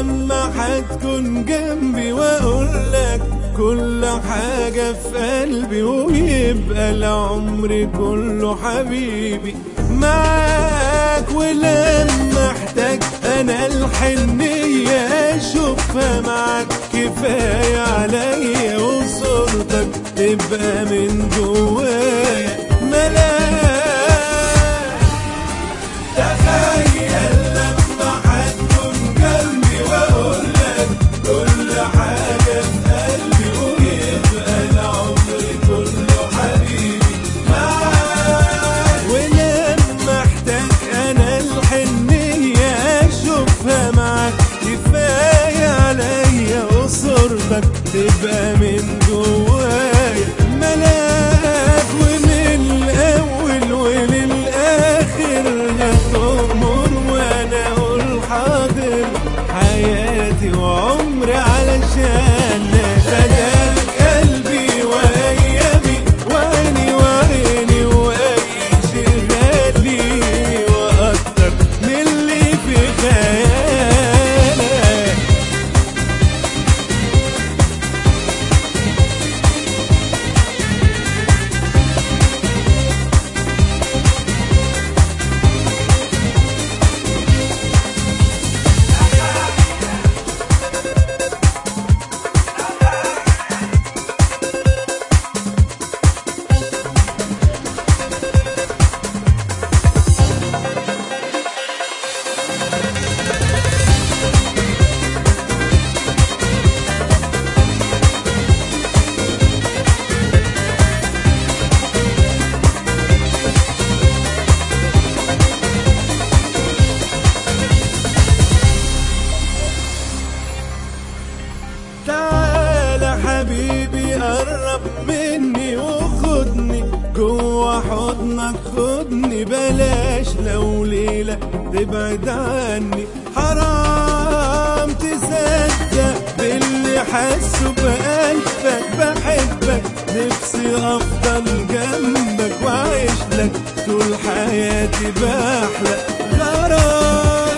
ولما هتكون جنبي واقول لك كل حاجة في قلبي ويبقى العمر كله حبيبي معاك ولما احتاج انا الحنية اشوفها معاك كفاية عليا وصورتك تبقى من جوايا ملاك تخيل لما هتكون جنبي واقول لك كل حاجة في قلبي ويبقى العمر كله حبيبي معاك ولما احتاج انا الحنية اشوفها معاك كفاية عليا وصورتك تبقى من جوايا ملاك ومن الاول وللاخر هتؤمر وانا اقول حاضر حياتي وعمري علشان فداك قلبي وايامي وعيني وعيني واي شي غالي واكتر من اللي في خيالك تعالى حبيبي قرب مني وخدني جوا حضنك خدني بلاش لو ليلة تبعد عني حرام تصدق باللي حاسه بقلبك بحبك نفسي افضل جنبك واعيش لك طول حياتي بحلق غرام